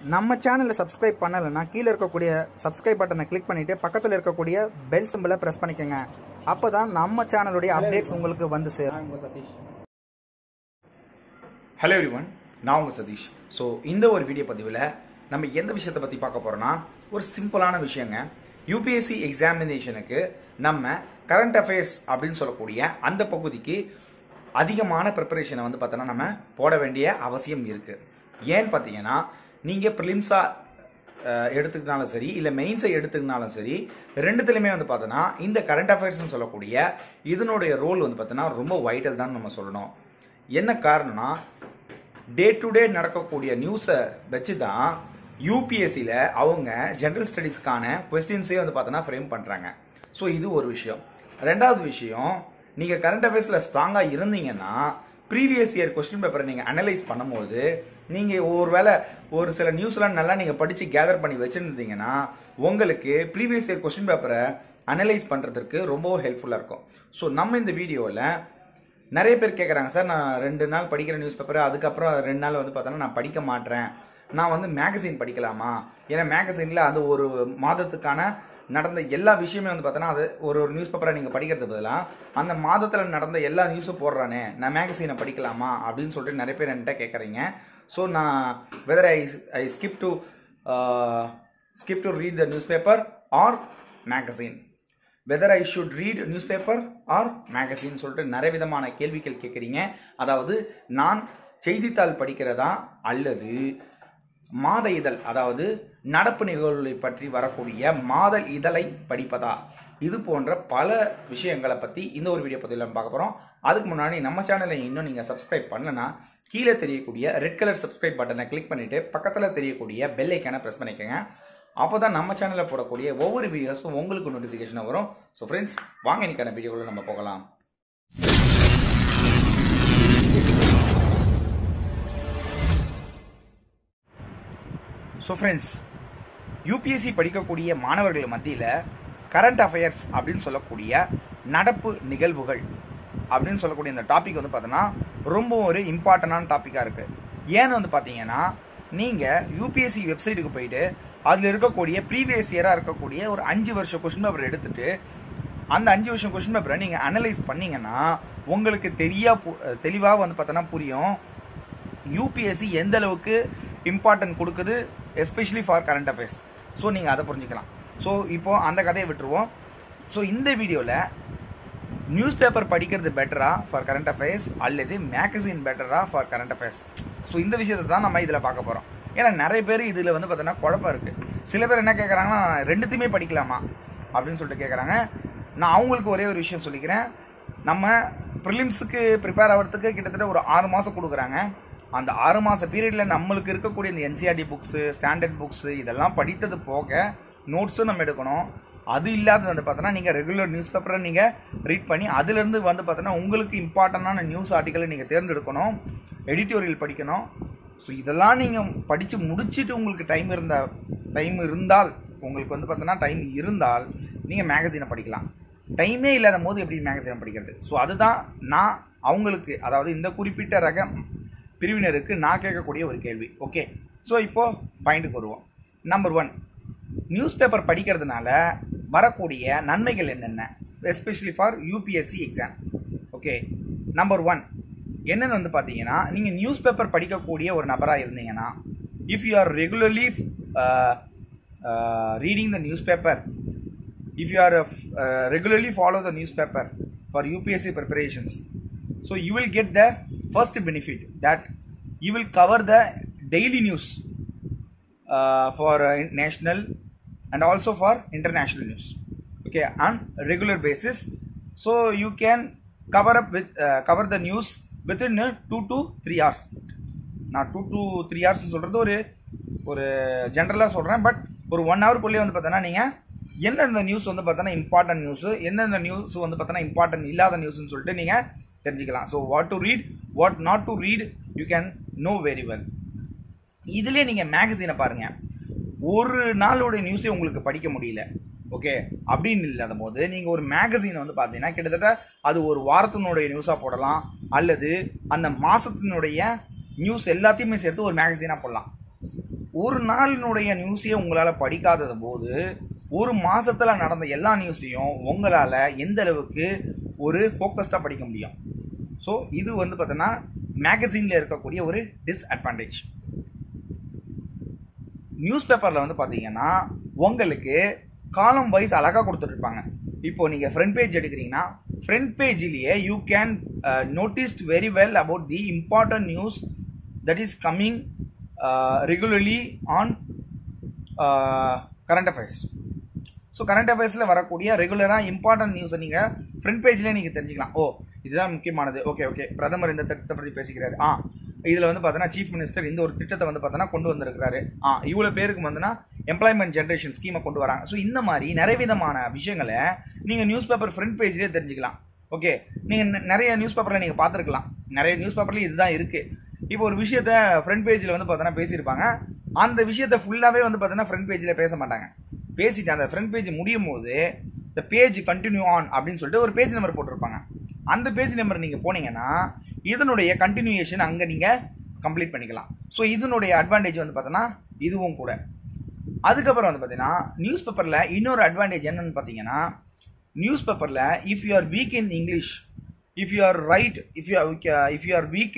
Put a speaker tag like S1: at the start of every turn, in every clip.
S1: நம்ம சேனலை சப்ஸ்கிரைப் பண்ணலைன்னா கீழே இருக்கக்கூடிய சப்ஸ்கிரைப் பட்டனை கிளிக் பண்ணிட்டு பக்கத்தில் இருக்கக்கூடிய பெல் சிம்பிளை ப்ரெஸ் பண்ணிக்கோங்க அப்போ தான் நம்ம சேனலுடைய அப்டேட்ஸ் உங்களுக்கு வந்து சேரும்
S2: நான் உங்க சதீஷ்
S3: ஹலோ எவ்ரிவன் நான் உங்கள் சதீஷ் ஸோ இந்த ஒரு வீடியோ பதிவில் நம்ம எந்த விஷயத்தை பற்றி பார்க்க போகிறோம்னா ஒரு சிம்பிளான விஷயங்க யூபிஎஸ்சி எக்ஸாமினேஷனுக்கு நம்ம கரண்ட் அஃபேர்ஸ் அப்படின்னு சொல்லக்கூடிய அந்த பகுதிக்கு அதிகமான ப்ரிப்பரேஷனை வந்து பார்த்தோன்னா நம்ம போட வேண்டிய அவசியம் இருக்குது ஏன்னு பார்த்தீங்கன்னா நீங்கள் ப்ரிலிம்ஸாக எடுத்துக்கினாலும் சரி இல்லை மெயின்ஸை எடுத்துக்கினாலும் சரி ரெண்டுத்துலையுமே வந்து பார்த்தோன்னா இந்த கரண்ட் அஃபேர்ஸ்னு சொல்லக்கூடிய இதனுடைய ரோல் வந்து பார்த்தோன்னா ரொம்ப வைட்டல் தான் நம்ம சொல்லணும் என்ன காரணம்னா டே டு டே நடக்கக்கூடிய நியூஸை வச்சு தான் யூபிஎஸ்சியில் அவங்க ஜென்ரல் ஸ்டடீஸ்க்கான கொஸ்டின்ஸே வந்து பார்த்தோன்னா ஃப்ரேம் பண்ணுறாங்க ஸோ இது ஒரு விஷயம் ரெண்டாவது விஷயம் நீங்கள் கரண்ட் அஃபேர்ஸில் ஸ்ட்ராங்காக இருந்தீங்கன்னா ப்ரீவியஸ் இயர் கொஸ்டின் பேப்பரை நீங்கள் அனலைஸ் பண்ணும்போது நீங்கள் ஒருவேளை ஒரு சில நியூஸ்லாம் நல்லா நீங்கள் படித்து கேதர் பண்ணி வச்சுருந்தீங்கன்னா உங்களுக்கு ப்ரீவியஸ் இயர் கொஸ்டின் பேப்பரை அனலைஸ் பண்ணுறதுக்கு ரொம்ப ஹெல்ப்ஃபுல்லாக இருக்கும் ஸோ நம்ம இந்த வீடியோவில் நிறைய பேர் கேட்குறாங்க சார் நான் ரெண்டு நாள் படிக்கிற நியூஸ் பேப்பர் அதுக்கப்புறம் ரெண்டு நாள் வந்து பார்த்தோன்னா நான் படிக்க மாட்டேன் நான் வந்து மேகசின் படிக்கலாமா ஏன்னா மேகசினில் அது ஒரு மாதத்துக்கான நடந்த எல்லா விஷயமே வந்து பார்த்தோன்னா அது ஒரு ஒரு நியூஸ் பேப்பரை நீங்கள் படிக்கிறது பதிலாக அந்த மாதத்தில் நடந்த எல்லா நியூஸும் போடுறானே நான் மேகசினை படிக்கலாமா அப்படின்னு சொல்லிட்டு நிறைய பேர் என்கிட்ட கேட்குறீங்க ஸோ நான் whether I I skip to skip to read the newspaper or magazine whether I should read newspaper or magazine சொல்லிட்டு நிறைய விதமான கேள்விகள் கேட்குறீங்க அதாவது நான் செய்தித்தாள் படிக்கிறதா அல்லது மாத இதழ் அதாவது நடப்பு நிகழ்வுகளை பற்றி வரக்கூடிய மாத இதழை படிப்பதா இது போன்ற பல விஷயங்களை பற்றி இந்த ஒரு வீடியோ பதிவில் நம்ம பார்க்க போகிறோம் அதுக்கு முன்னாடி நம்ம சேனலை இன்னும் நீங்கள் சப்ஸ்கிரைப் பண்ணலன்னா கீழே தெரியக்கூடிய ரெட் கலர் சப்ஸ்கிரைப் பட்டனை கிளிக் பண்ணிட்டு பக்கத்தில் தெரியக்கூடிய பெல் ஐக்கானை ப்ரெஸ் பண்ணிக்கோங்க அப்போ தான் நம்ம சேனலில் போடக்கூடிய ஒவ்வொரு வீடியோஸும் உங்களுக்கு நோட்டிஃபிகேஷனாக வரும் ஸோ ஃப்ரெண்ட்ஸ் வாங்க இன்னைக்கான வீடியோக்குள்ள நம்ம போகலாம் ஸோ ஃப்ரெண்ட்ஸ் யூபிஎஸ்சி படிக்கக்கூடிய மாணவர்கள் மத்தியில் கரண்ட் அஃபேர்ஸ் அப்படின்னு சொல்லக்கூடிய நடப்பு நிகழ்வுகள் அப்படின்னு சொல்லக்கூடிய இந்த டாபிக் வந்து பார்த்தோன்னா ரொம்ப ஒரு இம்பார்ட்டண்டான டாப்பிக்காக இருக்குது ஏன்னு வந்து பார்த்தீங்கன்னா நீங்கள் யூபிஎஸ்சி வெப்சைட்டுக்கு போயிட்டு அதில் இருக்கக்கூடிய ப்ரீவியஸ் இயராக இருக்கக்கூடிய ஒரு அஞ்சு வருஷம் கொஸ்டின் பேப்பர் எடுத்துட்டு அந்த அஞ்சு வருஷம் கொஸ்டின் பேப்பரை நீங்கள் அனலைஸ் பண்ணீங்கன்னா உங்களுக்கு தெரியா தெளிவாக வந்து பார்த்தோன்னா புரியும் யூபிஎஸ்சி எந்த அளவுக்கு இம்பார்ட்டன்ட் கொடுக்குது especially for current affairs so நீங்கள் அதை புரிஞ்சுக்கலாம் ஸோ இப்போ அந்த கதையை விட்டுருவோம் ஸோ இந்த வீடியோவில் நியூஸ் பேப்பர் படிக்கிறது பெட்டரா ஃபார் கரண்ட் அஃபேர்ஸ் அல்லது மேகசின் பெட்டரா ஃபார் கரண்ட் அஃபேர்ஸ் ஸோ இந்த விஷயத்தை தான் நம்ம இதில் பார்க்க போகிறோம் ஏன்னா நிறைய பேர் இதில் வந்து பார்த்தோன்னா குழப்பம் இருக்குது சில பேர் என்ன கேட்குறாங்கன்னா ரெண்டுத்தையுமே படிக்கலாமா அப்படின்னு சொல்லிட்டு கேட்குறாங்க நான் அவங்களுக்கு ஒரே ஒரு விஷயம் சொல்லிக்கிறேன் நம்ம ப்ரிலிம்ஸுக்கு ப்ரிப்பேர் ஆகிறதுக்கு கிட்டத்தட்ட ஒரு ஆறு மாதம் கொடுக்குறாங்க அந்த ஆறு மாத பீரியடில் நம்மளுக்கு இருக்கக்கூடிய இந்த என்சிஆர்டி புக்ஸு ஸ்டாண்டர்ட் புக்ஸு இதெல்லாம் படித்தது போக நோட்ஸும் நம்ம எடுக்கணும் அது இல்லாத வந்து பார்த்தோன்னா நீங்கள் ரெகுலர் நியூஸ் பேப்பரை நீங்கள் ரீட் பண்ணி அதுலேருந்து வந்து பார்த்தோன்னா உங்களுக்கு இம்பார்ட்டண்டான நியூஸ் ஆர்டிக்கலை நீங்கள் தேர்ந்தெடுக்கணும் எடிட்டோரியல் படிக்கணும் ஸோ இதெல்லாம் நீங்கள் படித்து முடிச்சுட்டு உங்களுக்கு டைம் இருந்த டைம் இருந்தால் உங்களுக்கு வந்து பார்த்தோன்னா டைம் இருந்தால் நீங்கள் மேகசினை படிக்கலாம் டைமே இல்லாத போது எப்படி மேகசினை படிக்கிறது ஸோ அதுதான் நான் அவங்களுக்கு அதாவது இந்த குறிப்பிட்ட ரக பிரிவினருக்கு நான் கேட்கக்கூடிய ஒரு கேள்வி ஓகே ஸோ இப்போ பாயிண்ட்டுக்கு வருவோம் நம்பர் ஒன் நியூஸ் பேப்பர் படிக்கிறதுனால வரக்கூடிய நன்மைகள் என்னென்ன especially for UPSC exam okay number one என்னென்னு வந்து பார்த்தீங்கன்னா நீங்கள் நியூஸ் பேப்பர் படிக்கக்கூடிய ஒரு நபராக இருந்தீங்கன்னா if you are regularly reading the newspaper if you are uh, regularly follow the newspaper for UPSC preparations so you will get the first benefit that you will cover the daily news uh, for uh, national and also for international news okay on regular basis so you can cover up with uh, cover the news within uh, 2 to 3 hours நான் two to three hours சொல்கிறது ஒரு ஒரு ஜென்ரலாக சொல்கிறேன் but ஒரு one ஹவருக்குள்ளேயே வந்து பார்த்தோன்னா நீங்கள் எந்தெந்த நியூஸ் வந்து பார்த்தோன்னா இம்பார்ட்டன்ட் நியூஸ் எந்தெந்த நியூஸ் வந்து பார்த்தோன்னா இம்பார்ட்டன்ட் இல்லாத நியூஸ்னு சொல்லிட்டு நீங்கள் தெரிஞ்சுக்கலாம் so what to read what not to read you can know very well இதுலேயே நீங்கள் மேகசினை பாருங்கள் ஒரு நாளோட நியூஸே உங்களுக்கு படிக்க முடியல ஓகே அப்படின்னு இல்லாத போது நீங்கள் ஒரு மேகசினை வந்து பார்த்தீங்கன்னா கிட்டத்தட்ட அது ஒரு வாரத்தினுடைய நியூஸாக போடலாம் அல்லது அந்த மாதத்தினுடைய நியூஸ் எல்லாத்தையுமே சேர்த்து ஒரு மேகசினாக போடலாம் ஒரு நாளினுடைய நியூஸையும் உங்களால் படிக்காதது போது ஒரு மாசத்துல நடந்த எல்லா நியூஸையும் உங்களால் எந்த அளவுக்கு ஒரு ஃபோக்கஸ்டாக படிக்க முடியும் ஸோ இது வந்து பார்த்தீங்கன்னா மேகசினில் இருக்கக்கூடிய ஒரு டிஸ்அட்வான்டேஜ் நியூஸ் பேப்பரில் வந்து பார்த்தீங்கன்னா உங்களுக்கு காலம் வைஸ் அழகாக கொடுத்துட்ருப்பாங்க இப்போ நீங்கள் ஃப்ரண்ட் பேஜ் எடுக்கிறீங்கன்னா ஃப்ரண்ட் பேஜ்லேயே you can noticed very well about the important news that is coming regularly on current affairs so current அஃபேர்ஸில் வரக்கூடிய ரெகுலராக இம்பார்ட்டன்ட் நியூஸை நீங்கள் ஃப்ரண்ட் பேஜ்லேயே நீங்கள் தெரிஞ்சுக்கலாம் ஓ இதுதான் முக்கியமானது ஓகே ஓகே பிரதமர் இந்த திட்டத்தை பற்றி பேசிக்கிறாரு ஆ இதில் வந்து பார்த்தீங்கன்னா சீஃப் மினிஸ்டர் இந்த ஒரு திட்டத்தை வந்து பார்த்தீங்கன்னா கொண்டு வந்திருக்கிறாரு ஆ இவ்வளோ பேருக்கு வந்துன்னா எம்ப்ளாய்மெண்ட் ஜென்ரேஷன் ஸ்கீமை கொண்டு வராங்க ஸோ இந்த மாதிரி நிறைய விதமான விஷயங்களை நீங்கள் நியூஸ் பேப்பர் ஃப்ரண்ட் பேஜ்லேயே தெரிஞ்சுக்கலாம் ஓகே நீங்கள் நிறைய நியூஸ் பேப்பரில் நீங்கள் பார்த்துருக்கலாம் நிறைய நியூஸ் பேப்பர்லேயும் இதுதான் இருக்குது இப்போ ஒரு விஷயத்த ஃப்ரண்ட் பேஜில் வந்து பார்த்தீங்கன்னா பேசியிருப்பாங்க அந்த விஷயத்த ஃபுல்லாகவே வந்து பார்த்தீங்கன்னா ஃப்ரண்ட் பேஜில் பேச மாட்டாங்க பேசிட்டு அந்த ஃப்ரண்ட் பேஜ் முடியும் போது இந்த பேஜ் கண்டினியூ ஆன் அப்படின்னு சொல்லிட்டு ஒரு பேஜ் நம்பர் போட்டிருப்பாங்க அந்த பேஜ் நம்பர் நீங்கள் போனீங்கன்னா இதனுடைய கண்டினியூஷன் அங்கே நீங்கள் கம்ப்ளீட் பண்ணிக்கலாம் ஸோ இதனுடைய அட்வான்டேஜ் வந்து பார்த்தோன்னா இதுவும் கூட அதுக்கப்புறம் வந்து பார்த்தீங்கன்னா நியூஸ் பேப்பரில் இன்னொரு அட்வான்டேஜ் என்னன்னு பார்த்தீங்கன்னா நியூஸ் பேப்பரில் if you are weak in English if you are write if you if you are weak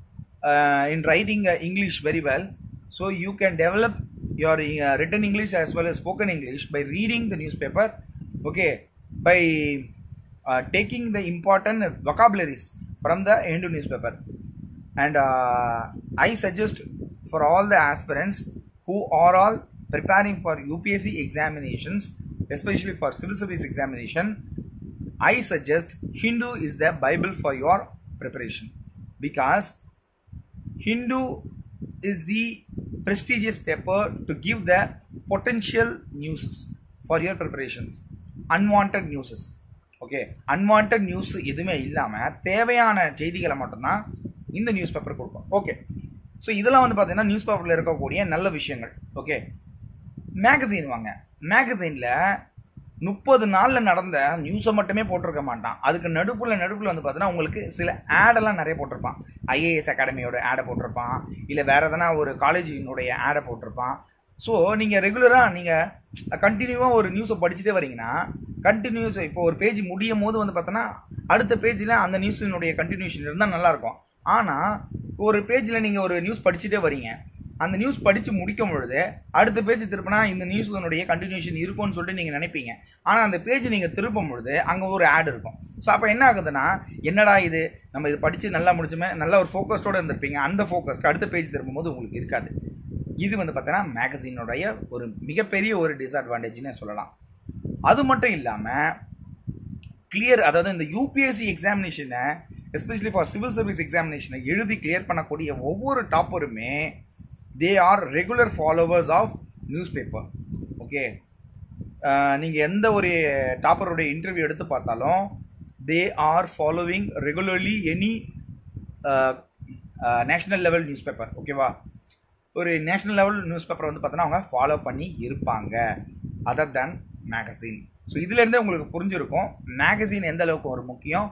S3: in writing English very well so you can develop your uh, written English as well as spoken English by reading the newspaper, okay, by uh, taking the important vocabularies from the Hindu newspaper. And uh, I suggest for all the aspirants who are all preparing for UPSC examinations, especially for civil service examination, I suggest Hindu is the Bible for your preparation because Hindu is the prestigious paper to give the potential news for your preparations unwanted news okay unwanted news எதுவுமே இல்லாமல் தேவையான செய்திகளை மட்டும்தான் இந்த news paper கொடுக்கும் okay so இதெல்லாம் வந்து பார்த்தீங்கன்னா நியூஸ் பேப்பரில் இருக்கக்கூடிய நல்ல விஷயங்கள் ஓகே மேகசீன் வாங்க மேகசீனில் முப்பது நாளில் நடந்த நியூஸை மட்டுமே போட்டிருக்க மாட்டான் அதுக்கு நடுப்புல நடுப்புல வந்து பார்த்தீங்கன்னா உங்களுக்கு சில ஆடெல்லாம் நிறைய போட்டிருப்பான் ஐஏஎஸ் அகாடமியோட ஆடை போட்டிருப்பான் இல்லை வேற எதனா ஒரு காலேஜினுடைய ஆடை போட்டிருப்பான் ஸோ நீங்கள் ரெகுலராக நீங்கள் கண்டினியூவாக ஒரு நியூஸை படிச்சுட்டே வரீங்கன்னா கண்டினியூஸ் இப்போ ஒரு பேஜ் முடியும் போது வந்து பார்த்தோன்னா அடுத்த பேஜில் அந்த நியூஸினுடைய கண்டினியூஷன் இருந்தால் நல்லாயிருக்கும் ஆனால் ஒரு பேஜில் நீங்கள் ஒரு நியூஸ் படிச்சுட்டே வரீங்க அந்த நியூஸ் படித்து முடிக்கும் பொழுது அடுத்த பேஜ் திருப்பினா இந்த நியூஸினுடைய கண்டினியூஷன் இருக்கும்னு சொல்லிட்டு நீங்கள் நினைப்பீங்க ஆனால் அந்த பேஜ் நீங்கள் திருப்பும் பொழுது அங்கே ஒரு ஆட் இருக்கும் ஸோ அப்போ என்ன ஆகுதுன்னா என்னடா இது நம்ம இது படித்து நல்லா முடிச்சுமே நல்ல ஒரு ஃபோக்கஸ்டோடு இருந்திருப்பீங்க அந்த ஃபோக்கஸ்ட் அடுத்த பேஜ் திருப்பும் போது உங்களுக்கு இருக்காது இது வந்து பார்த்தீங்கன்னா மேகசினுடைய ஒரு மிகப்பெரிய ஒரு டிஸ்அட்வான்டேஜ்னு சொல்லலாம் அது மட்டும் இல்லாமல் கிளியர் அதாவது இந்த யூபிஎஸ்சி எக்ஸாமினேஷனை எஸ்பெஷலி ஃபார் சிவில் சர்வீஸ் எக்ஸாமினேஷனை எழுதி கிளியர் பண்ணக்கூடிய ஒவ்வொரு டாப்பருமே they are regular followers of news paper okay நீங்கள் எந்த ஒரு டாப்பருடைய இன்டர்வியூ எடுத்து பார்த்தாலும் they are following regularly any national level news paper ஓகேவா ஒரு நேஷ்னல் லெவல் நியூஸ் பேப்பர் வந்து பார்த்தோன்னா அவங்க ஃபாலோ பண்ணி இருப்பாங்க அதர் தேன் மேகசின் ஸோ இதுலேருந்தே உங்களுக்கு புரிஞ்சிருக்கும் மேகசின் எந்த அளவுக்கு ஒரு முக்கியம்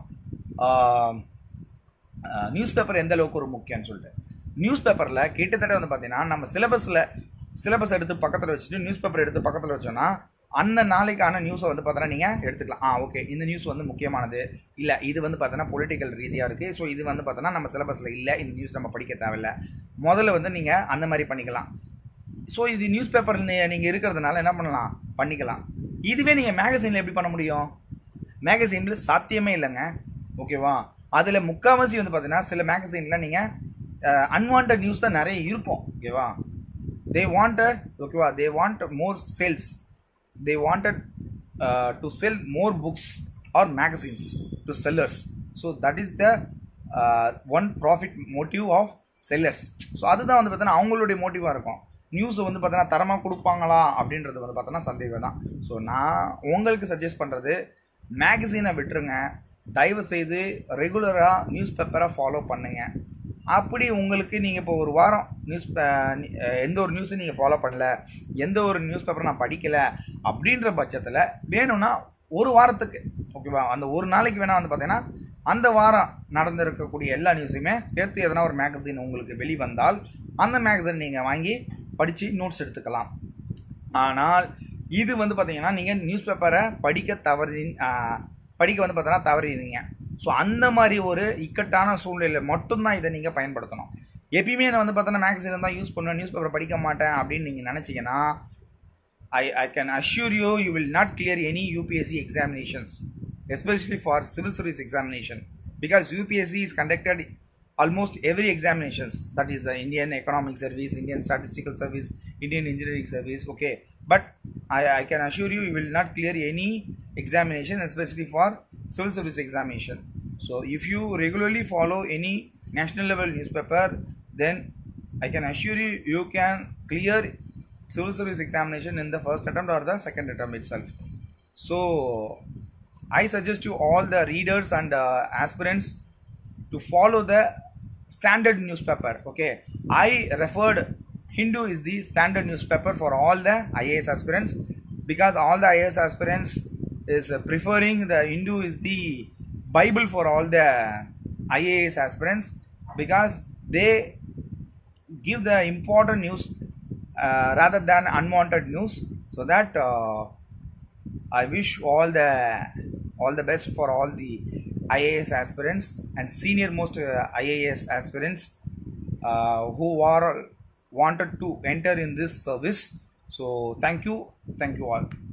S3: நியூஸ் பேப்பர் எந்த அளவுக்கு ஒரு முக்கியம்னு சொல்லிட்டு நியூஸ் பேப்பரில் கிட்டத்தட்ட வந்து பார்த்தீங்கன்னா நம்ம சிலபஸில் சிலபஸ் எடுத்து பக்கத்தில் வச்சுட்டு நியூஸ் பேப்பர் எடுத்து பக்கத்தில் வச்சோன்னா அந்த நாளைக்கான நியூஸை வந்து பார்த்தோன்னா நீங்கள் எடுத்துக்கலாம் ஆ ஓகே இந்த நியூஸ் வந்து முக்கியமானது இல்லை இது வந்து பார்த்தோன்னா பொலிட்டிக்கல் ரீதியாக இருக்குது ஸோ இது வந்து பார்த்தோன்னா நம்ம சிலபஸில் இல்லை இந்த நியூஸ் நம்ம படிக்க தேவையில்ல முதல்ல வந்து நீங்கள் அந்த மாதிரி பண்ணிக்கலாம் ஸோ இது நியூஸ் பேப்பர் நீங்கள் இருக்கிறதுனால என்ன பண்ணலாம் பண்ணிக்கலாம் இதுவே நீங்கள் மேகசினில் எப்படி பண்ண முடியும் மேகசினில் சாத்தியமே இல்லைங்க ஓகேவா அதில் முக்கால்வாசி வந்து பார்த்தீங்கன்னா சில மேகசினில் நீங்கள் அன்வான்ட் நியூஸ் தான் நிறைய இருக்கும் ஓகேவா தே வாண்டட் ஓகேவா they want more sales they wanted to sell more books or magazines to sellers so that is the one profit motive of sellers so அதுதான் வந்து பார்த்தீங்கன்னா அவங்களுடைய மோட்டிவாக இருக்கும் நியூஸை வந்து பார்த்தீங்கன்னா தரமாக கொடுப்பாங்களா அப்படின்றது வந்து பார்த்தோன்னா சந்தேகம் தான் ஸோ நான் உங்களுக்கு சஜஸ்ட் பண்ணுறது மேகசினை விட்டுருங்க தயவு செய்து ரெகுலராக நியூஸ் பேப்பரை ஃபாலோ பண்ணுங்க அப்படி உங்களுக்கு நீங்கள் இப்போ ஒரு வாரம் நியூஸ் எந்த ஒரு நியூஸும் நீங்கள் ஃபாலோ பண்ணல எந்த ஒரு நியூஸ் பேப்பரை நான் படிக்கலை அப்படின்ற பட்சத்தில் வேணும்னா ஒரு வாரத்துக்கு ஓகேவா அந்த ஒரு நாளைக்கு வேணால் வந்து பார்த்தீங்கன்னா அந்த வாரம் நடந்திருக்கக்கூடிய எல்லா நியூஸையுமே சேர்த்து எதனா ஒரு மேகசின் உங்களுக்கு வெளிவந்தால் அந்த மேகசின் நீங்கள் வாங்கி படித்து நோட்ஸ் எடுத்துக்கலாம் ஆனால் இது வந்து பார்த்தீங்கன்னா நீங்கள் நியூஸ் பேப்பரை படிக்க தவறி ஆஹ், படிக்க வந்து பார்த்தீங்கன்னா தவறிடுங்க ஸோ அந்த மாதிரி ஒரு இக்கட்டான சூழ்நிலையில் மட்டும்தான் இதை நீங்கள் பயன்படுத்தணும் எப்பயுமே நான் வந்து பார்த்தோன்னா மேக்ஸின் தான் யூஸ் பண்ணுவேன் நியூஸ் பேப்பர் படிக்க மாட்டேன் அப்படின்னு நீங்கள் நினச்சிங்கன்னா I, I can assure you you will not clear any UPSC examinations, especially for civil service examination, because UPSC is conducted almost every examinations. That is uh, Indian Economic Service, Indian Statistical Service, Indian Engineering Service. Okay, but I, I can assure you you will not clear any examination, especially for civil service examination. So if you regularly follow any national level newspaper, then I can assure you you can clear civil service examination in the first attempt or the second attempt itself. So, I suggest you all the readers and uh, aspirants to follow the standard newspaper. Okay, I referred Hindu is the standard newspaper for all the IAS aspirants because all the IAS aspirants is uh, preferring the Hindu is the Bible for all the IAS aspirants because they give the important news uh, rather than unwanted news so that uh, i wish all the all the best for all the ias aspirants and senior most uh, ias aspirants uh, who are wanted to enter in this service so thank you thank you all